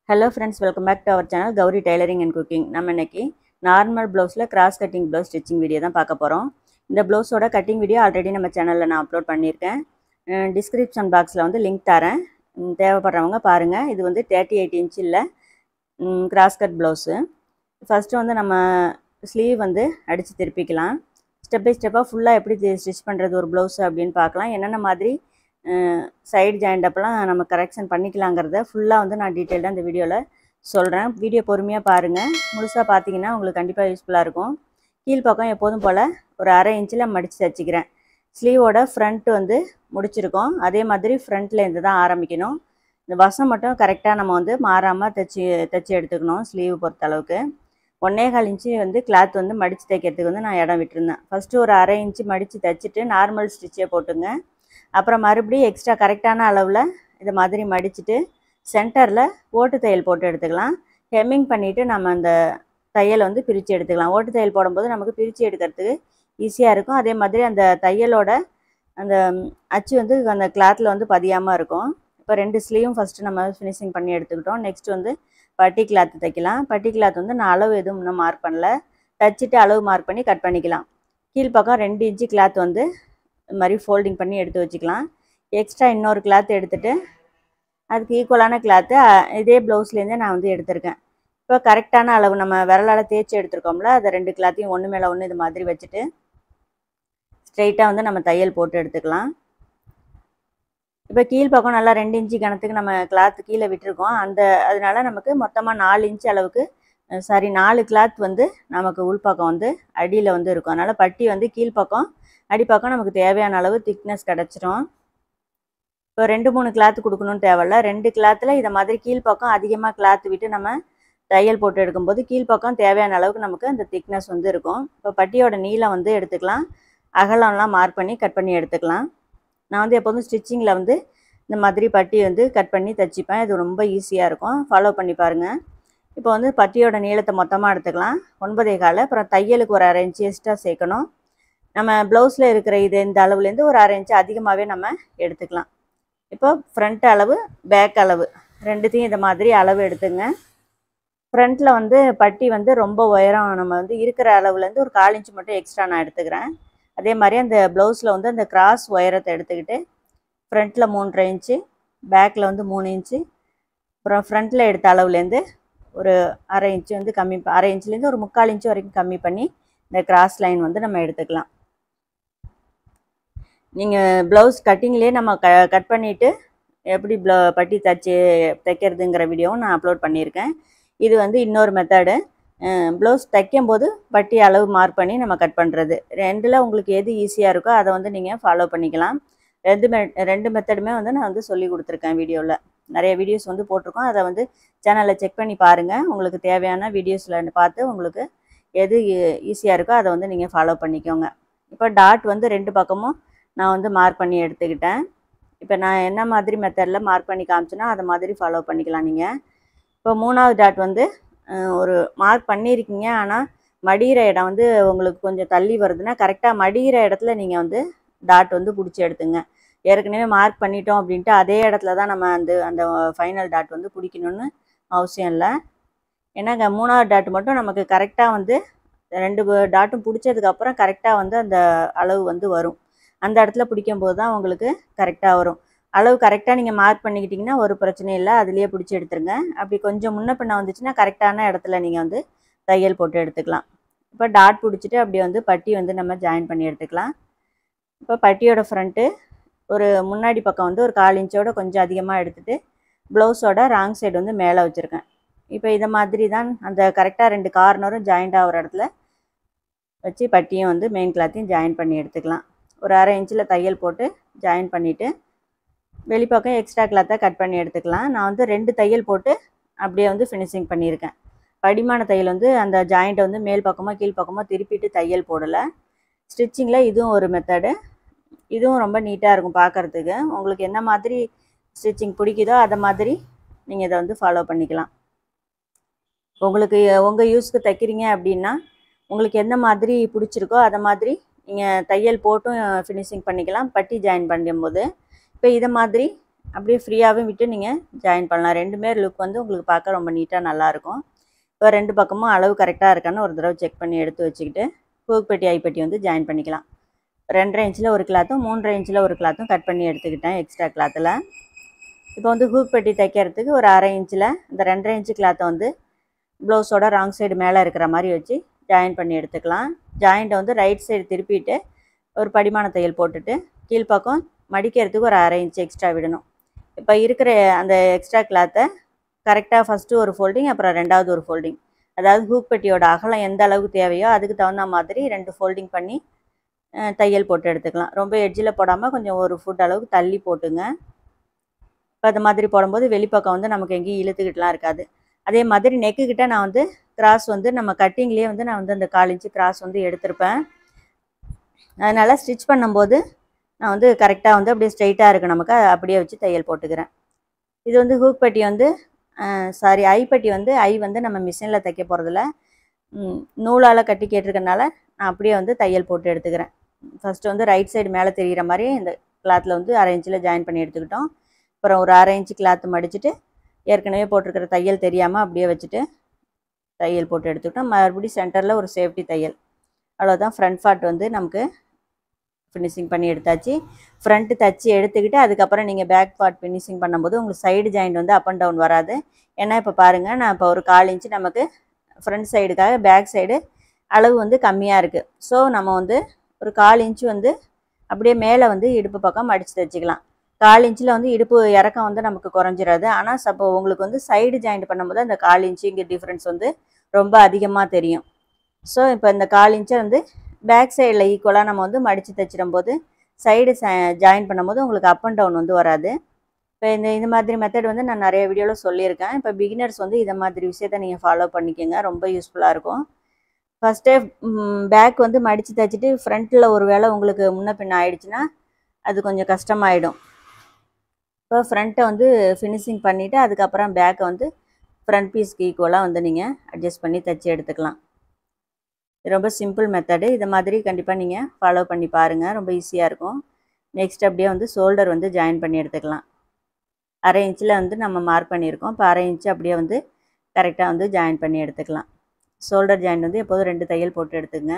hello friends welcome back to our channel Gowri tailoring and cooking நம்ம இன்னைக்கு normal ப்ளவுஸில் cross cutting blouse stitching video தான் பார்க்க போகிறோம் இந்த ப்ளவுஸோட கட்டிங் வீடியோ ஆல்ரெடி நம்ம சேனலில் நான் அப்லோட் பண்ணியிருக்கேன் டிஸ்கிரிப்ஷன் பாக்ஸில் வந்து லிங்க் தரேன் உம், தேவைப்படுறவங்க பாருங்கள் இது வந்து தேர்ட்டி எயிட் இன்ச்சில் கிராஸ் கட் ப்ளவுஸு ஃபஸ்ட்டு வந்து நம்ம ஸ்லீவ் வந்து அடித்து திருப்பிக்கலாம் ஸ்டெப் பை ஸ்டெப்பாக ஃபுல்லாக எப்படி ஸ்டிச் பண்ணுறது ஒரு ப்ளவுஸ் அப்படின்னு பார்க்கலாம் என்னென்ன மாதிரி சைடு ஜாயிண்ட் அப்பெல்லாம் நம்ம கரெக்ஷன் பண்ணிக்கலாங்கிறத ஃபுல்லாக வந்து நான் டீட்டெயில்டாக இந்த வீடியோவில் சொல்கிறேன் வீடியோ பொறுமையாக பாருங்கள் முழுசாக பார்த்தீங்கன்னா உங்களுக்கு கண்டிப்பாக யூஸ்ஃபுல்லாக இருக்கும் கீழ்ப்பக்கம் எப்போதும் போல் ஒரு அரை இன்ச்சில் மடித்து தச்சுக்கிறேன் ஸ்லீவோட ஃப்ரண்ட் வந்து முடிச்சிருக்கோம் அதே மாதிரி ஃப்ரண்ட்டில் இருந்து தான் ஆரம்பிக்கணும் இந்த வசம் மட்டும் கரெக்டாக நம்ம வந்து மாறாமல் தைச்சி தைச்சி எடுத்துக்கணும் ஸ்லீவ் பொறுத்த அளவுக்கு ஒன்னே கால் இன்ச்சு வந்து கிளாத் வந்து மடித்து தைக்கிறதுக்கு வந்து நான் இடம் விட்டுருந்தேன் ஃபஸ்ட்டு ஒரு அரை இன்ச்சு மடித்து தைச்சிட்டு நார்மல் ஸ்டிச்சே போட்டுங்க அப்புறம் மறுபடியும் எக்ஸ்ட்ரா கரெக்டான அளவில் இது மாதிரி மடிச்சுட்டு சென்டரில் ஓட்டு தையல் போட்டு எடுத்துக்கலாம் ஹெம்மிங் பண்ணிவிட்டு நம்ம அந்த தையலை வந்து பிரித்து எடுத்துக்கலாம் ஓட்டு தையல் போடும்போது நமக்கு பிரித்து எடுக்கிறதுக்கு ஈஸியாக இருக்கும் அதே மாதிரி அந்த தையலோட அந்த ம், அச்சு வந்து அந்த கிளாத்தில் வந்து பதியாமல் இருக்கும் இப்போ ரெண்டு ஸ்லீவும் ஃபஸ்ட்டு நம்ம ஃபினிஷிங் பண்ணி எடுத்துக்கிட்டோம் நெக்ஸ்ட் வந்து பட்டி கிளாத் தைக்கலாம் பட்டி கிளாத் வந்து நான் அளவு எதுவும் இன்னும் மார்க் பண்ணல தச்சுட்டு அளவு மார்க் பண்ணி கட் பண்ணிக்கலாம் கீழ்ப்பக்கம் ரெண்டு இன்ச்சு கிளாத் வந்து இது மாதிரி ஃபோல்டிங் பண்ணி எடுத்து வச்சுக்கலாம் எக்ஸ்ட்ரா இன்னொரு கிளாத் எடுத்துட்டு அதுக்கு ஈக்குவலான கிளாத்து இதே ப்ளவுஸ்லேருந்தே நான் வந்து எடுத்திருக்கேன் இப்போ கரெக்டான அளவு நம்ம விரலால் தேய்ச்சி எடுத்திருக்கோம்ல அதை ரெண்டு கிளாத்தையும் ஒன்று மேலே ஒன்று இது மாதிரி வச்சுட்டு ஸ்ட்ரைட்டாக வந்து நம்ம தையல் போட்டு எடுத்துக்கலாம் இப்போ கீழ்ப்பக்கம் நல்லா ரெண்டு இன்ச்சு கணத்துக்கு நம்ம கிளாத் கீழே விட்டுருக்கோம் அந்த அதனால நமக்கு மொத்தமாக நாலு இன்ச்சு அளவுக்கு சாரி நாலு கிளாத் வந்து நமக்கு உள்பக்கம் வந்து அடியில் வந்து இருக்கும் அதனால் பட்டி வந்து கீழ்ப்பக்கம் அடிப்பக்கம் நமக்கு தேவையான அளவு திக்னஸ் கிடச்சிரும் இப்போ ரெண்டு மூணு கிளாத் கொடுக்கணும்னு தேவையில்ல ரெண்டு கிளாத்தில் இதை மாதிரி கீழ்ப்பக்கம் அதிகமாக கிளாத் விட்டு நம்ம தையல் போட்டு எடுக்கும்போது கீழ்ப்பக்கம் தேவையான அளவுக்கு நமக்கு அந்த திக்னஸ் வந்து இருக்கும் இப்போ பட்டியோட நீளம் வந்து எடுத்துக்கலாம் அகலம்லாம் மார்க் பண்ணி கட் பண்ணி எடுத்துக்கலாம் நான் வந்து எப்போதும் ஸ்டிச்சிங்கில் வந்து இந்த மாதிரி பட்டி வந்து கட் பண்ணி தைச்சிப்பேன் இது ரொம்ப ஈஸியாக இருக்கும் ஃபாலோ பண்ணி பாருங்கள் இப்போ வந்து பட்டியோட நீளத்தை மொத்தமாக எடுத்துக்கலாம் ஒன்பதே கால் அப்புறம் தையலுக்கு ஒரு அரை இன்ச்சு எக்ஸ்ட்ரா சேர்க்கணும் நம்ம ப்ளவுஸில் இருக்கிற இது இந்த அளவுலேருந்து ஒரு அரை இன்ச்சு அதிகமாகவே நம்ம எடுத்துக்கலாம் இப்போ ஃப்ரண்ட் அளவு பேக் அளவு ரெண்டுத்தையும் இந்த மாதிரி அளவு எடுத்துங்க ஃப்ரண்ட்டில் வந்து பட்டி வந்து ரொம்ப உயரம் நம்ம வந்து இருக்கிற அளவுலேருந்து ஒரு கால் இன்ச்சு மட்டும் எக்ஸ்ட்ரா நான் எடுத்துக்கிறேன் அதே மாதிரி அந்த ப்ளவுஸில் வந்து அந்த கிராஸ் உயரத்தை எடுத்துக்கிட்டு ஃப்ரண்ட்டில் மூன்றரை இன்ச்சு பேக்கில் வந்து மூணு இன்ச்சு அப்புறம் ஃப்ரண்ட்டில் எடுத்த அளவுலேருந்து ஒரு அரை இன்ச்சு வந்து கம்மி ப- அரை இன்ச்லேருந்து ஒரு முக்கால் இன்ச்சு வரைக்கும் கம்மி பண்ணி இந்த கிராஸ் லைன் வந்து நம்ம எடுத்துக்கலாம் நீங்கள் ப்ளவுஸ் கட்டிங்லேயே நம்ம க கட் பண்ணிவிட்டு எப்படி ப்ள பட்டி தச்சு தைக்கிறதுங்கிற வீடியோவும் நான் அப்லோட் பண்ணியிருக்கேன் இது வந்து இன்னொரு மெத்தடு ப்ளவுஸ் தைக்கும்போது பட்டி அளவு மார்க் பண்ணி நம்ம கட் பண்ணுறது ரெண்டில் உங்களுக்கு எது ஈஸியாக இருக்கோ அதை வந்து நீங்கள் ஃபாலோ பண்ணிக்கலாம் ரெண்டு மெ ரெண்டு மெத்தடுமே வந்து நான் வந்து சொல்லி கொடுத்துருக்கேன் வீடியோவில் நிறைய வீடியோஸ் வந்து போட்டிருக்கோம் அதை வந்து சேனலில் செக் பண்ணி பாருங்கள் உங்களுக்கு தேவையான வீடியோஸில் பார்த்து உங்களுக்கு எது ஈஸியாக இருக்கோ அதை வந்து நீங்கள் ஃபாலோ பண்ணிக்கோங்க இப்போ டாட் வந்து ரெண்டு பக்கமும் நான் வந்து மார்க் பண்ணி எடுத்துக்கிட்டேன் இப்போ நான் என்ன மாதிரி மெத்தடில் மார்க் பண்ணி காமிச்சேன்னா அதை மாதிரி ஃபாலோ பண்ணிக்கலாம் நீங்கள் இப்போ மூணாவது டாட் வந்து அஹ், ஒரு மார்க் பண்ணியிருக்கீங்க ஆனால் மடிகிற இடம் வந்து உங்களுக்கு கொஞ்சம் தள்ளி வருதுன்னா கரெக்டாக மடிகிற இடத்துல நீங்கள் வந்து டாட் வந்து பிடிச்சி எடுத்துங்க ஏற்கனவே மார்க் பண்ணிட்டோம் அப்படின்ட்டு அதே இடத்துல தான் நம்ம அந்த அந்த ஃபைனல் டாட் வந்து பிடிக்கணும்னு அவசியம் இல்லை ஏன்னா இங்கே மூணாவது டாட் மட்டும் நமக்கு கரெக்டாக வந்து ரெண்டு டாட்டும் பிடிச்சதுக்கப்புறம் கரெக்டாக வந்து அந்த அளவு வந்து வரும் அந்த இடத்துல பிடிக்கும்போது தான் உங்களுக்கு கரெக்டாக வரும் அளவு கரெக்டாக நீங்கள் மார்க் பண்ணிக்கிட்டிங்கன்னா ஒரு பிரச்சனையும் இல்லை அதுலேயே பிடிச்சி எடுத்துருங்க அப்படி கொஞ்சம் முன்ன பின்ன வந்துச்சுன்னா கரெக்டான இடத்துல நீங்கள் வந்து தையல் போட்டு எடுத்துக்கலாம் இப்போ டாட் பிடிச்சிட்டு அப்படியே வந்து பட்டி வந்து நம்ம ஜாயின் பண்ணி எடுத்துக்கலாம் இப்போ பட்டியோட ஃப்ரண்ட்டு ஒரு முன்னாடி பக்கம் வந்து ஒரு கால் இன்ச்சோட கொஞ்சம் அதிகமாக எடுத்துட்டு ப்ளவுஸோட ராங் சைடு வந்து மேலே வச்சுருக்கேன் இப்போ இதை மாதிரி தான் அந்த கரெக்டாக ரெண்டு கார்னரும் ஜாயிண்ட் ஆகிற இடத்துல வச்சு பட்டியும் வந்து மெயின் கிளாத்தையும் ஜாயின் பண்ணி எடுத்துக்கலாம் ஒரு அரை இன்ச்சில் தையல் போட்டு ஜாயின் பண்ணிவிட்டு வெளிப்பக்கம் எக்ஸ்ட்ரா கிளாத்தை கட் பண்ணி எடுத்துக்கலாம் நான் வந்து ரெண்டு தையல் போட்டு அப்படியே வந்து ஃபினிஷிங் பண்ணியிருக்கேன் படிமான தையல் வந்து அந்த ஜாயிண்ட்டை வந்து மேல் பக்கமாக கீழ் பக்கமாக திருப்பிட்டு தையல் போடலை ஸ்டிச்சிங்கில் இதுவும் ஒரு மெத்தடு இதுவும் ரொம்ப நீட்டாக இருக்கும் பார்க்குறதுக்கு உங்களுக்கு என்ன மாதிரி ஸ்டிச்சிங் பிடிக்குதோ அதை மாதிரி நீங்கள் இதை வந்து ஃபாலோ பண்ணிக்கலாம் உங்களுக்கு உங்கள் யூஸ்க்கு தைக்கிறீங்க அப்படின்னா உங்களுக்கு எந்த மாதிரி பிடிச்சிருக்கோ அதை மாதிரி நீங்கள் தையல் போட்டும் ஃபினிஷிங் பண்ணிக்கலாம் பட்டி ஜாயின் பண்ணும்போது இப்போ இதை மாதிரி அப்படியே ஃப்ரீயாகவும் விட்டு நீங்கள் ஜாயின் பண்ணலாம் ரெண்டுமே லுக் வந்து உங்களுக்கு பார்க்க ரொம்ப நீட்டாக நல்லாயிருக்கும் இப்போ ரெண்டு பக்கமும் அளவு கரெக்டாக இருக்கான்னு ஒரு தடவை செக் பண்ணி எடுத்து வச்சுக்கிட்டு ஹூக் பெட்டி ஐப்பட்டி வந்து ஜாயின் பண்ணிக்கலாம் ரெண்டரை இன்ச்சில் ஒரு கிளாத்தும் மூன்றரை இன்ச்சில் ஒரு கிளாத்தும் கட் பண்ணி எடுத்துக்கிட்டேன் எக்ஸ்ட்ரா கிளாத்தில் இப்போ வந்து ஹூக் பெட்டி தைக்கிறதுக்கு ஒரு அரை இன்ச்சில் இந்த ரெண்டரை இன்ச்சு கிளாத்தை வந்து ப்ளவுஸோட ராங் சைடு மேலே இருக்கிற மாதிரி வச்சு ஜாயின் பண்ணி எடுத்துக்கலாம் ஜாயிண்ட்டை வந்து ரைட் சைடு திருப்பிட்டு ஒரு படிமான தையல் போட்டுட்டு கீழ்ப்பக்கம் மடிக்கிறதுக்கு ஒரு அரை இன்ச் எக்ஸ்ட்ரா விடணும் இப்போ இருக்கிற அந்த எக்ஸ்ட்ரா கிளாத்தை கரெக்டாக ஃபஸ்ட்டு ஒரு ஃபோல்டிங் அப்புறம் ரெண்டாவது ஒரு ஃபோல்டிங் அதாவது ஹூக் பெட்டியோட அகலம் எந்த அளவுக்கு தேவையோ அதுக்கு தகுந்த மாதிரி ரெண்டு ஃபோல்டிங் பண்ணி அஹ், தையல் போட்டு எடுத்துக்கலாம் ரொம்ப எட்ஜில் போடாமல் கொஞ்சம் ஒரு ஃபுட் அளவுக்கு தள்ளி போட்டுங்க இப்போ அது மாதிரி போடும்போது வெளிப்பக்கம் வந்து நமக்கு எங்கேயும் இழுத்துக்கிட்டுலாம் இருக்காது அதே மாதிரி நெக்கு கிட்ட நான் வந்து கிராஸ் வந்து நம்ம கட்டிங்லேயே வந்து நான் வந்து அந்த கால் இன்ச்சு கிராஸ் வந்து எடுத்திருப்பேன் அதனால் ஸ்டிச் பண்ணும்போது நான் வந்து கரெக்டாக வந்து அப்படியே ஸ்ட்ரைட்டாக இருக்குது நமக்கு அதை அப்படியே வச்சு தையல் போட்டுக்கிறேன் இது வந்து ஹூக் பட்டி வந்து சாரி ஐப்பட்டி வந்து ஐ வந்து நம்ம மிஷினில் தைக்க போகிறதில்ல நூலால் கட்டி கேட்டிருக்கனால நான் அப்படியே வந்து தையல் போட்டு எடுத்துக்கிறேன் ஃபஸ்ட்டு வந்து ரைட் சைடு மேலே தெரிகிற மாதிரி இந்த கிளாத்தில் வந்து அரை இன்ச்சில் ஜாயின் பண்ணி எடுத்துக்கிட்டோம் அப்புறம் ஒரு அரை இன்ச்சு கிளாத்து மடிச்சுட்டு ஏற்கனவே போட்டிருக்கிற தையல் தெரியாமல் அப்படியே வச்சுட்டு தையல் போட்டு எடுத்துக்கிட்டோம் மறுபடியும் சென்டரில் ஒரு சேஃப்டி தையல் அவ்வளோதான் ஃப்ரண்ட் பார்ட் வந்து நமக்கு ஃபினிஷிங் பண்ணி எடுத்தாச்சு ஃப்ரண்ட்டு தச்சு எடுத்துக்கிட்டு அதுக்கப்புறம் நீங்கள் பேக் பார்ட் ஃபினிஷிங் பண்ணும்போது உங்களுக்கு சைடு ஜாயிண்ட் வந்து அப் அண்ட் டவுன் வராது ஏன்னா இப்போ பாருங்கள் நான் இப்போ ஒரு கால் இன்ச்சு நமக்கு ஃப்ரண்ட் சைடுக்காக பேக் சைடு அளவு வந்து கம்மியாக இருக்குது ஸோ நம்ம வந்து ஒரு கால் இன்ச்சு வந்து அப்படியே மேலே வந்து இடுப்பு பக்கம் மடித்து தைச்சிக்கலாம் கால் இன்ச்சில் வந்து இடுப்பு இறக்கம் வந்து நமக்கு குறைஞ்சிராது ஆனால் சப்போ உங்களுக்கு வந்து சைடு ஜாயிண்ட் பண்ணும்போது அந்த கால் இன்ச்சு இங்கே டிஃப்ரென்ஸ் வந்து ரொம்ப அதிகமாக தெரியும் ஸோ இப்போ இந்த கால் இன்ச்சை வந்து பேக் சைடில் ஈக்குவலாக நம்ம வந்து மடித்து தைச்சிடும் போது சைடு ஜாயின் பண்ணும்போது உங்களுக்கு அப் அண்ட் டவுன் வந்து வராது இப்போ இந்த இந்த மாதிரி மெத்தட் வந்து நான் நிறைய வீடியோவில் சொல்லியிருக்கேன் இப்போ பிகினர்ஸ் வந்து இதை மாதிரி விஷயத்த நீங்கள் ஃபாலோ பண்ணிக்கோங்க ரொம்ப யூஸ்ஃபுல்லாக இருக்கும் ஃபஸ்ட்டே பேக் வந்து மடித்து தைச்சிட்டு ஃப்ரண்ட்டில் ஒரு வேளை உங்களுக்கு முன்ன பின்ன ஆயிடுச்சுன்னா அது கொஞ்சம் கஷ்டமாயிடும் இப்போ ஃப்ரண்ட்டை வந்து ஃபினிஷிங் பண்ணிவிட்டு அதுக்கப்புறம் பேக்கை வந்து ஃப்ரண்ட் பீஸ்க்கு ஈக்குவலாக வந்து நீங்கள் அட்ஜஸ்ட் பண்ணி தைச்சி எடுத்துக்கலாம் இது ரொம்ப சிம்பிள் மெத்தடு இதை மாதிரி கண்டிப்பாக நீங்கள் ஃபாலோ பண்ணி பாருங்கள் ரொம்ப ஈஸியாக இருக்கும் நெக்ஸ்ட் அப்படியே வந்து ஷோல்டர் வந்து ஜாயின் பண்ணி எடுத்துக்கலாம் அரை இன்ச்சில் வந்து நம்ம மார்க் பண்ணியிருக்கோம் இப்போ அரை இன்ச்சு அப்படியே வந்து கரெக்டாக வந்து ஜாயின் பண்ணி எடுத்துக்கலாம் ஷோல்டர் ஜாயின் வந்து எப்போதும் ரெண்டு தையல் போட்டு எடுத்துங்க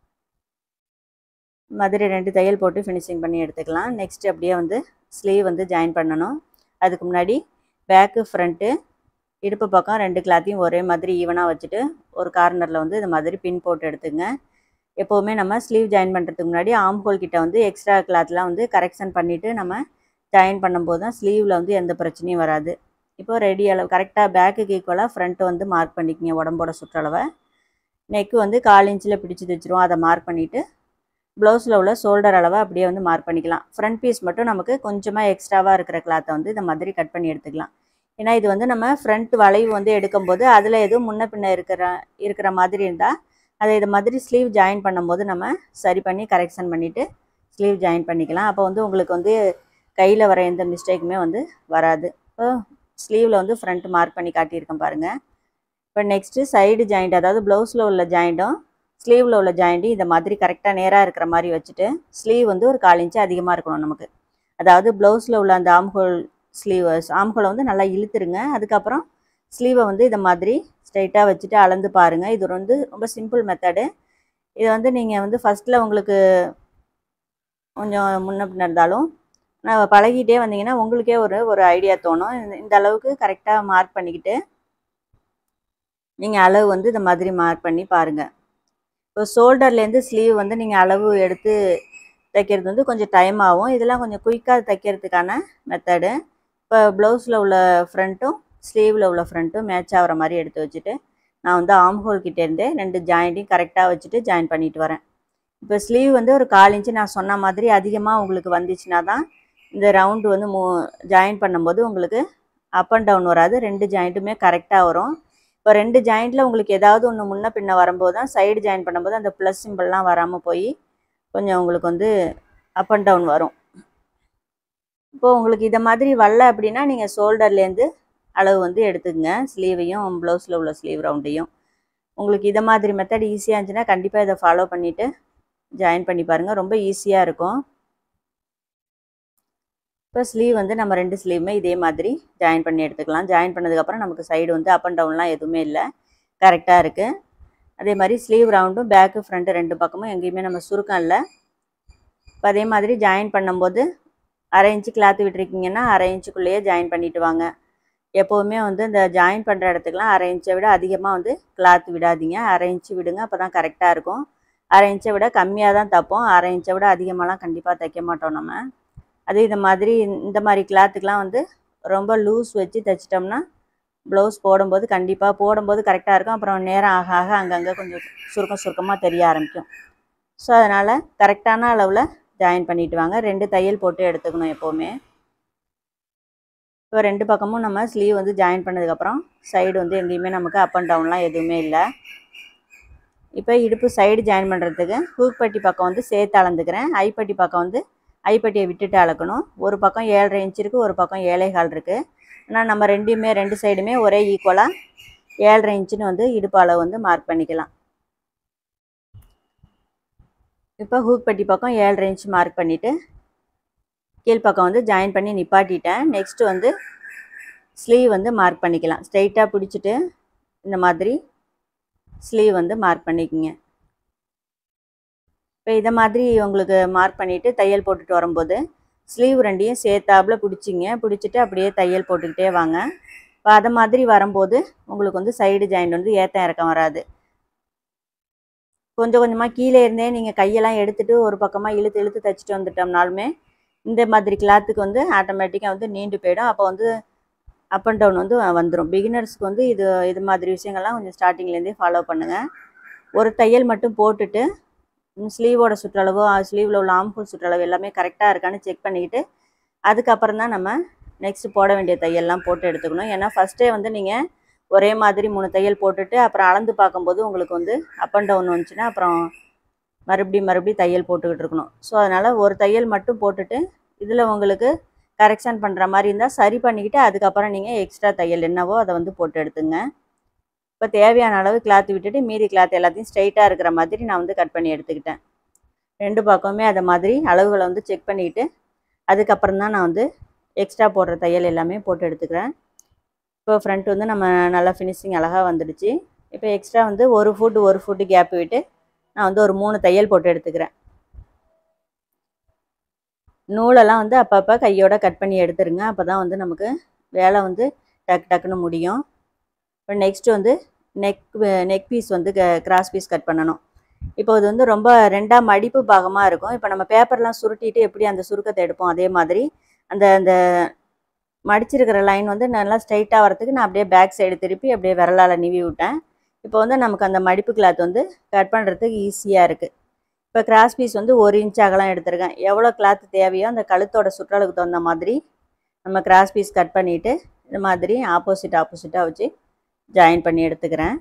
மாதிரி ரெண்டு தையல் போட்டு ஃபினிஷிங் பண்ணி எடுத்துக்கலாம் நெக்ஸ்ட் அப்படியே வந்து ஸ்லீவ் வந்து ஜாயின் பண்ணணும் அதுக்கு முன்னாடி பேக்கு ஃப்ரண்ட்டு இடுப்பு பக்கம் ரெண்டு கிளாத்தையும் ஒரே மாதிரி ஈவனாக வச்சுட்டு ஒரு கார்னரில் வந்து இந்த மாதிரி பின் போட்டு எடுத்துங்க எப்போவுமே நம்ம ஸ்லீவ் ஜாயின் பண்ணுறதுக்கு முன்னாடி ஆம் ஹோல் கிட்ட வந்து எக்ஸ்ட்ரா கிளாத்லாம் வந்து கரெக்ஷன் பண்ணிவிட்டு நம்ம ஜாயின் பண்ணும்போது தான் ஸ்லீவில் வந்து எந்த பிரச்சனையும் வராது இப்போ ரெடி அளவு கரெக்டாக பேக்குக்கு ஈக்குவலாக ஃப்ரண்ட்டு வந்து மார்க் பண்ணிக்கங்க உடம்போட சுற்றளவை நெக்கு வந்து கால் இன்ச்சில் பிடிச்சி தைச்சிரும் அதை மார்க் பண்ணிவிட்டு ப்ளவுஸில் உள்ள ஷோல்டர் அளவை அப்படியே வந்து மார்க் பண்ணிக்கலாம் ஃப்ரண்ட் பீஸ் மட்டும் நமக்கு கொஞ்சமாக எக்ஸ்ட்ராவாக இருக்கிற கிளாத்தை வந்து இந்த மாதிரி கட் பண்ணி எடுத்துக்கலாம் ஏன்னா இது வந்து நம்ம ஃப்ரண்ட் வளைவு வந்து எடுக்கும்போது அதில் எதுவும் முன்ன பின்ன இருக்கிற இருக்கிற மாதிரி இருந்தால் அதை இது மாதிரி ஸ்லீவ் ஜாயின் பண்ணும்போது நம்ம சரி பண்ணி கரெக்ஷன் பண்ணிவிட்டு ஸ்லீவ் ஜாயின் பண்ணிக்கலாம் அப்போ வந்து உங்களுக்கு வந்து கையில் வர எந்த மிஸ்டேக்குமே வந்து வராது இப்போ ஸ்லீவில் வந்து ஃப்ரண்ட் மார்க் பண்ணி காட்டியிருக்கேன் பாருங்கள் இப்போ நெக்ஸ்ட்டு சைடு ஜாயிண்ட் அதாவது ப்ளவுஸில் உள்ள ஜாயிண்ட்டும் ஸ்லீவில் உள்ள ஜாயிண்ட்டும் இந்த மாதிரி கரெக்டாக நேராக இருக்கிற மாதிரி வச்சுட்டு ஸ்லீவ் வந்து ஒரு கால் இன்ச்சு அதிகமாக இருக்கணும் நமக்கு அதாவது ப்ளவுஸில் உள்ள அந்த ஆம்ஹோல் ஸ்லீவ் ஆம்ஹோலை வந்து நல்லா இழுத்துருங்க அதுக்கப்புறம் ஸ்லீவை வந்து இதை மாதிரி ஸ்ட்ரைட்டாக வச்சுட்டு அளந்து பாருங்கள் இது வந்து ரொம்ப சிம்பிள் மெத்தடு இது வந்து நீங்கள் வந்து ஃபஸ்ட்டில் உங்களுக்கு கொஞ்சம் முன்ன பின்ன இருந்தாலும் நான் பழகிட்டே வந்தீங்கன்னா உங்களுக்கே ஒரு ஒரு ஐடியா தோணும் இந்த- இந்த அளவுக்கு கரெக்டாக மார்க் பண்ணிக்கிட்டு நீங்கள் அளவு வந்து இந்த மாதிரி மார்க் பண்ணி பாருங்கள் இப்போ ஷோல்டர்லேருந்து ஸ்லீவ் வந்து நீங்கள் அளவு எடுத்து தைக்கிறது வந்து கொஞ்சம் டைம் ஆகும் இதெல்லாம் கொஞ்சம் குயிக்காக தைக்கிறதுக்கான மெத்தடு இப்போ ப்ளவுஸில் உள்ள ஃப்ரண்ட்டும் ஸ்லீவில் உள்ள ஃப்ரண்ட்டும் மேட்ச் ஆகிற மாதிரி எடுத்து வச்சுட்டு நான் வந்து ஆம் ஹோல் கிட்டேருந்து ரெண்டு ஜாயிண்ட்டையும் கரெக்டாக வச்சுட்டு ஜாயின் பண்ணிட்டு வரேன் இப்போ ஸ்லீவ் வந்து ஒரு கால் இன்ச்சு நான் சொன்ன மாதிரி அதிகமாக உங்களுக்கு வந்துச்சுன்னா தான் இந்த ரவுண்டு வந்து மூ ஜாயின் பண்ணும்போது உங்களுக்கு அப் அண்ட் டவுன் வராது ரெண்டு ஜாயிண்ட்டுமே கரெக்டாக வரும் இப்போ ரெண்டு ஜாயிண்ட்டில் உங்களுக்கு ஏதாவது ஒன்று முன்ன பின்ன வரும்போது தான் சைடு ஜாயின் பண்ணும்போது அந்த ப்ளஸ் சிம்பிள்லாம் வராமல் போய் கொஞ்சம் உங்களுக்கு வந்து அப் அண்ட் டவுன் வரும் இப்போது உங்களுக்கு இதை மாதிரி வரல அப்படின்னா நீங்கள் ஷோல்டர்லேருந்து அளவு வந்து எடுத்துக்கங்க ஸ்லீவையும் ப்ளவுஸில் உள்ள ஸ்லீவ் ரவுண்டையும் உங்களுக்கு இதை மாதிரி மெத்தட் ஈஸியாக இருந்துச்சுன்னா கண்டிப்பாக இதை ஃபாலோ பண்ணிவிட்டு ஜாயின் பண்ணி பாருங்கள் ரொம்ப ஈஸியாக இருக்கும் இப்போ ஸ்லீவ் வந்து நம்ம ரெண்டு ஸ்லீவுமே இதே மாதிரி ஜாயின் பண்ணி எடுத்துக்கலாம் ஜாயின் பண்ணதுக்கப்புறம் நமக்கு சைடு வந்து அப் அண்ட் டவுன்லாம் எதுவுமே இல்லை கரெக்டாக இருக்குது அதே மாதிரி ஸ்லீவ் ரவுண்டும் பேக்கு ஃப்ரண்ட்டு ரெண்டு பக்கமும் எங்கேயுமே நம்ம சுருக்கம் இல்லை இப்போ அதே மாதிரி ஜாயின் பண்ணும்போது அரை இன்ச்சு கிளாத் விட்டுருக்கீங்கன்னா அரை இன்ச்சுக்குள்ளேயே ஜாயின் பண்ணிட்டு வாங்க எப்போவுமே வந்து இந்த ஜாயின் பண்ணுற இடத்துக்குலாம் அரை இன்ச்சை விட அதிகமாக வந்து கிளாத் விடாதீங்க அரை இன்ச்சு விடுங்க அப்போ தான் கரெக்டாக இருக்கும் அரை இன்ச்சை விட கம்மியாக தான் தைப்போம் அரை இன்ச்சை விட அதிகமாகலாம் கண்டிப்பாக தைக்க மாட்டோம் நம்ம அது இந்த மாதிரி இந்த மாதிரி கிளாத்துக்கெலாம் வந்து ரொம்ப லூஸ் வச்சு தைச்சிட்டோம்னா ப்ளவுஸ் போடும்போது கண்டிப்பாக போடும்போது கரெக்டாக இருக்கும் அப்புறம் நேரம் ஆக ஆக அங்கங்கே கொஞ்சம் சுருக்கம் சுருக்கமாக தெரிய ஆரம்பிக்கும் ஸோ அதனால் கரெக்டான அளவில் ஜாயின் பண்ணிட்டு வாங்க ரெண்டு தையல் போட்டு எடுத்துக்கணும் எப்போவுமே இப்போ ரெண்டு பக்கமும் நம்ம ஸ்லீவ் வந்து ஜாயின் பண்ணதுக்கப்புறம் சைடு வந்து எங்கேயுமே நமக்கு அப் அண்ட் டவுன்லாம் எதுவுமே இல்லை இப்போ இடுப்பு சைடு ஜாயின் பண்ணுறதுக்கு ஹூக் பட்டி பக்கம் வந்து சேர்த்து அளந்துக்கிறேன் ஐப்பட்டி பக்கம் வந்து ஐப்பட்டியை விட்டுட்டு அளக்கணும் ஒரு பக்கம் ஏழரை இன்ச் இருக்குது ஒரு பக்கம் ஏழை கால் இருக்குது ஆனால் நம்ம ரெண்டுமே ரெண்டு சைடுமே ஒரே ஈக்குவலாக ஏழரை இன்ச்சுன்னு வந்து இடுப்பு அளவு வந்து மார்க் பண்ணிக்கலாம் இப்போ ஹூக் பட்டி பக்கம் ஏழரை இன்ச் மார்க் பண்ணிவிட்டு கீழ்ப்பக்கம் வந்து ஜாயின் பண்ணி நிப்பாட்டிட்டேன் நெக்ஸ்ட்டு வந்து ஸ்லீவ் வந்து மார்க் பண்ணிக்கலாம் ஸ்ட்ரைட்டாக பிடிச்சிட்டு இந்த மாதிரி ஸ்லீவ் வந்து மார்க் பண்ணிக்கோங்க இப்போ இதை மாதிரி உங்களுக்கு மார்க் பண்ணிவிட்டு தையல் போட்டுட்டு வரும்போது ஸ்லீவ் ரெண்டையும் சேர்த்தாப்புல பிடிச்சிங்க பிடிச்சிட்டு அப்படியே தையல் போட்டுக்கிட்டே வாங்க இப்போ அதை மாதிரி வரும்போது உங்களுக்கு வந்து சைடு ஜாயிண்ட் வந்து ஏற்ற இறக்கம் வராது கொஞ்சம் கொஞ்சமாக கீழே இருந்தே நீங்கள் கையெல்லாம் எடுத்துகிட்டு ஒரு பக்கமாக இழுத்து இழுத்து தைச்சிட்டு வந்துட்டோம்னாலுமே இந்த மாதிரி கிளாத்துக்கு வந்து ஆட்டோமேட்டிக்காக வந்து நீண்டு போயிடும் அப்போ வந்து அப் அண்ட் டவுன் வந்து வந்துடும் பிகினர்ஸ்க்கு வந்து இது இது மாதிரி விஷயங்கள்லாம் கொஞ்சம் ஸ்டார்டிங்லேருந்தே ஃபாலோ பண்ணுங்கள் ஒரு தையல் மட்டும் போட்டுட்டு ஸ்லீவோட சுற்றளவோ ஸ்லீவில் உள்ள ஆம்ஹோல் சுற்றளவு எல்லாமே கரெக்டாக இருக்கான்னு செக் பண்ணிக்கிட்டு அதுக்கப்புறம் தான் நம்ம நெக்ஸ்ட் போட வேண்டிய தையல்லாம் போட்டு எடுத்துக்கணும் ஏன்னா ஃபஸ்ட்டே வந்து நீங்கள் ஒரே மாதிரி மூணு தையல் போட்டுட்டு அப்புறம் அளந்து பார்க்கும்போது உங்களுக்கு வந்து அப் அண்ட் டவுன் வந்துச்சுன்னா அப்புறம் மறுபடியும் மறுபடியும் தையல் போட்டுக்கிட்டு இருக்கணும் ஸோ அதனால் ஒரு தையல் மட்டும் போட்டுட்டு இதில் உங்களுக்கு கரெக்ஷன் பண்ணுற மாதிரி இருந்தால் சரி பண்ணிக்கிட்டு அதுக்கப்புறம் நீங்கள் எக்ஸ்ட்ரா தையல் என்னவோ அதை வந்து போட்டு எடுத்துங்க இப்போ தேவையான அளவு கிளாத் விட்டுட்டு மீதி கிளாத் எல்லாத்தையும் ஸ்ட்ரைட்டாக இருக்கிற மாதிரி நான் வந்து கட் பண்ணி எடுத்துக்கிட்டேன் ரெண்டு பக்கமே அதை மாதிரி அளவுகளை வந்து செக் பண்ணிக்கிட்டு அதுக்கப்புறம் தான் நான் வந்து எக்ஸ்ட்ரா போடுற தையல் எல்லாமே போட்டு எடுத்துக்கிறேன் இப்போ ஃப்ரண்ட் வந்து நம்ம நல்லா ஃபினிஷிங் அழகாக வந்துடுச்சு இப்போ எக்ஸ்ட்ரா வந்து ஒரு ஃபுட் ஒரு ஃபுட்டு கேப் விட்டு நான் வந்து ஒரு மூணு தையல் போட்டு எடுத்துக்கிறேன் நூலெல்லாம் வந்து அப்பப்போ கையோட கட் பண்ணி எடுத்துருங்க அப்போ தான் வந்து நமக்கு வேலை வந்து டக்கு டக்குன்னு முடியும் இப்போ நெக்ஸ்ட்டு வந்து நெக் நெக் பீஸ் வந்து கிராஸ் பீஸ் கட் பண்ணணும் இப்போ இது வந்து ரொம்ப ரெண்டாக மடிப்பு பாகமாக இருக்கும் இப்போ நம்ம பேப்பர்லாம் சுருட்டிட்டு எப்படி அந்த சுருக்கத்தை எடுப்போம் அதே மாதிரி அந்த அந்த மடிச்சிருக்கிற லைன் வந்து நல்லா ஸ்ட்ரைட்டாக வரதுக்கு நான் அப்படியே பேக் சைடு திருப்பி அப்படியே விரலால் நிவி விட்டேன் இப்போ வந்து நமக்கு அந்த மடிப்பு கிளாத் வந்து கட் பண்ணுறதுக்கு ஈஸியாக இருக்குது இப்போ கிராஸ் பீஸ் வந்து ஒரு இன்ச் அகலம் எடுத்திருக்கேன் எவ்வளோ கிளாத் தேவையோ அந்த கழுத்தோட சுற்றளவுக்கு தகுந்த மாதிரி நம்ம கிராஸ் பீஸ் கட் பண்ணிவிட்டு இந்த மாதிரி ஆப்போசிட் ஆப்போசிட்டாக வச்சு ஜாயின் பண்ணி எடுத்துக்கிறேன்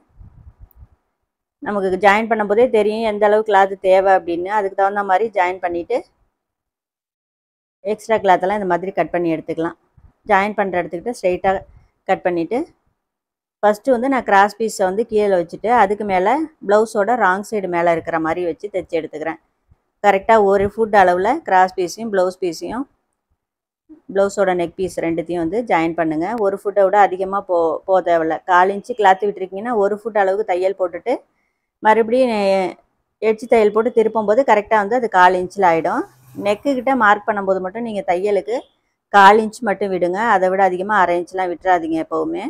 நமக்கு ஜாயின் பண்ணும்போதே தெரியும் எந்த அளவு கிளாத் தேவை அப்படின்னு அதுக்கு தகுந்த மாதிரி ஜாயின் பண்ணிவிட்டு எக்ஸ்ட்ரா கிளாத்தெல்லாம் இந்த மாதிரி கட் பண்ணி எடுத்துக்கலாம் ஜாயின் பண்ணுற இடத்துக்கிட்ட ஸ்ட்ரைட்டாக கட் பண்ணிவிட்டு ஃபஸ்ட்டு வந்து நான் கிராஸ் பீஸை வந்து கீழே வச்சுட்டு அதுக்கு மேலே ப்ளவுஸோட ராங் சைடு மேலே இருக்கிற மாதிரி வச்சு தைச்சி எடுத்துக்கிறேன் கரெக்டாக ஒரு ஃபுட் அளவில் கிராஸ் பீஸையும் ப்ளவுஸ் பீஸையும் ப்ளவுஸோட நெக் பீஸ் ரெண்டுத்தையும் வந்து ஜாயின் பண்ணுங்கள் ஒரு ஃபுட்டை விட அதிகமாக போ போக தேவையில்ல கால் இன்ச்சு கிளாத்து விட்டுருக்கீங்கன்னா ஒரு ஃபுட் அளவுக்கு தையல் போட்டுட்டு மறுபடியும் எட்ஜ் தையல் போட்டு திருப்பும் போது கரெக்டாக வந்து அது கால் இன்ச்சில் ஆகிடும் நெக்கு கிட்ட மார்க் பண்ணும்போது மட்டும் நீங்கள் தையலுக்கு கால் இன்ச் மட்டும் விடுங்க அதை விட அதிகமாக அரை இன்ச்லாம் விட்டுறாதீங்க எப்போவுமே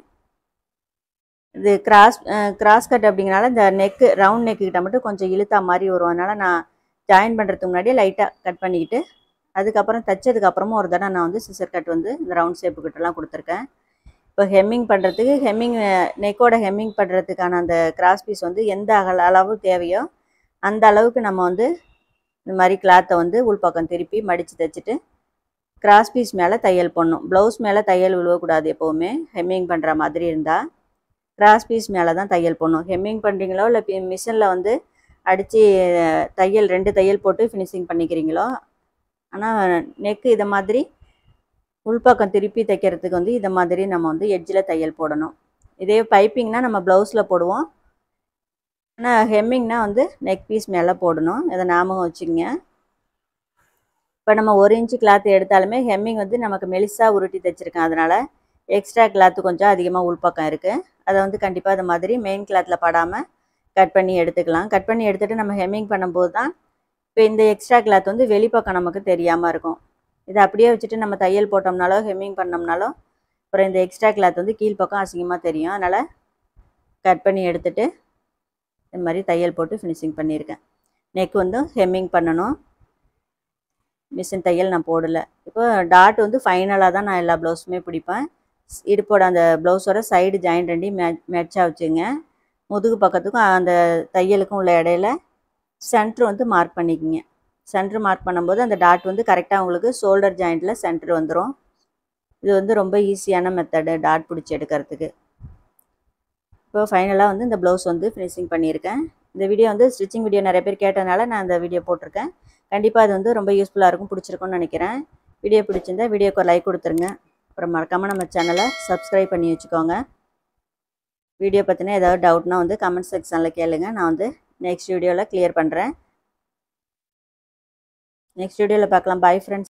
இது கிராஸ் கிராஸ் கட் அப்படிங்கிறனால இந்த நெக்கு ரவுண்ட் நெக்கு கிட்ட மட்டும் கொஞ்சம் இழுத்தா மாதிரி வரும் அதனால் நான் ஜாயின் பண்ணுறதுக்கு முன்னாடியே லைட்டாக கட் பண்ணிக்கிட்டு அதுக்கப்புறம் தைச்சதுக்கப்புறமும் ஒரு தடவை நான் வந்து சிசர் கட் வந்து இந்த ரவுண்ட் ஷேப்பு கிட்டலாம் கொடுத்துருக்கேன் இப்போ ஹெம்மிங் பண்ணுறதுக்கு ஹெம்மிங் நெக்கோட ஹெம்மிங் பண்ணுறதுக்கான அந்த கிராஸ் பீஸ் வந்து எந்த அகல அளவு தேவையோ அந்த அளவுக்கு நம்ம வந்து இந்த மாதிரி கிளாத்தை வந்து உள்பக்கம் திருப்பி மடித்து தைச்சிட்டு கிராஸ் பீஸ் மேலே தையல் போடணும் ப்ளவுஸ் மேலே தையல் விழுவக்கூடாது எப்போவுமே ஹெம்மிங் பண்ணுற மாதிரி இருந்தால் கிராஸ் பீஸ் மேலே தான் தையல் போடணும் ஹெம்மிங் பண்ணுறீங்களோ இல்லை மிஷினில் வந்து அடித்து தையல் ரெண்டு தையல் போட்டு ஃபினிஷிங் பண்ணிக்கிறீங்களோ ஆனால் நெக்கு இதை மாதிரி உள்பக்கம் திருப்பி தைக்கிறதுக்கு வந்து இதை மாதிரி நம்ம வந்து எட்ஜில் தையல் போடணும் இதே பைப்பிங்னா நம்ம ப்ளவுஸில் போடுவோம் ஆனால் ஹெம்மிங்னா வந்து நெக் பீஸ் மேலே போடணும் இதை ஞாபகம் வச்சுக்கங்க இப்போ நம்ம ஒரு இன்ச்சு கிளாத் எடுத்தாலுமே ஹெம்மிங் வந்து நமக்கு மெலிசாக உருட்டி தைச்சிருக்கேன் அதனால் எக்ஸ்ட்ரா கிளாத்து கொஞ்சம் அதிகமாக உள்பக்கம் இருக்குது அதை வந்து கண்டிப்பாக அது மாதிரி மெயின் கிளாத்தில் படாமல் கட் பண்ணி எடுத்துக்கலாம் கட் பண்ணி எடுத்துகிட்டு நம்ம ஹெம்மிங் பண்ணும்போது தான் இப்போ இந்த எக்ஸ்ட்ரா கிளாத் வந்து வெளிப்பக்கம் நமக்கு தெரியாமல் இருக்கும் இதை அப்படியே வச்சுட்டு நம்ம தையல் போட்டோம்னாலோ ஹெம்மிங் பண்ணோம்னாலோ அப்புறம் இந்த எக்ஸ்ட்ரா கிளாத் வந்து கீழ்ப்பக்கம் அசிங்கமாக தெரியும் அதனால் கட் பண்ணி எடுத்துகிட்டு இந்த மாதிரி தையல் போட்டு ஃபினிஷிங் பண்ணியிருக்கேன் நெக் வந்து ஹெம்மிங் பண்ணணும் மிஷின் தையல் நான் போடலை இப்போ டாட் வந்து ஃபைனலாக தான் நான் எல்லா ப்ளவுஸுமே பிடிப்பேன் இடுப்போட அந்த ப்ளவுஸோட சைடு ஜாயின் ரெண்டையும் மே மேட்சாக வச்சுங்க முதுகு பக்கத்துக்கும் அந்த தையலுக்கும் உள்ள இடையில சென்ட்ரு வந்து மார்க் பண்ணிக்கிங்க சென்ட்ரு மார்க் பண்ணும்போது அந்த டாட் வந்து கரெக்டாக உங்களுக்கு ஷோல்டர் ஜாயிண்ட்டில் சென்ட்ரு வந்துடும் இது வந்து ரொம்ப ஈஸியான மெத்தடு டாட் பிடிச்சி எடுக்கிறதுக்கு இப்போ ஃபைனலாக வந்து இந்த ப்ளவுஸ் வந்து ஃபினிஷிங் பண்ணியிருக்கேன் இந்த வீடியோ வந்து ஸ்டிச்சிங் வீடியோ நிறைய பேர் கேட்டதுனால நான் இந்த வீடியோ போட்டிருக்கேன் கண்டிப்பாக அது வந்து ரொம்ப யூஸ்ஃபுல்லாக இருக்கும் பிடிச்சிருக்கும்னு நினைக்கிறேன் வீடியோ பிடிச்சிருந்தா வீடியோக்கு ஒரு லைக் கொடுத்துருங்க அப்புறம் மறக்காமல் நம்ம சேனலை சப்ஸ்கிரைப் பண்ணி வச்சுக்கோங்க வீடியோ பற்றின ஏதாவது டவுட்னா வந்து கமெண்ட் செக்ஷனில் கேளுங்க நான் வந்து நெக்ஸ்ட் வீடியோவில் க்ளியர் பண்ணுறேன் நெக்ஸ்ட் வீடியோவில் பார்க்கலாம் பாய் ஃப்ரெண்ட்ஸ்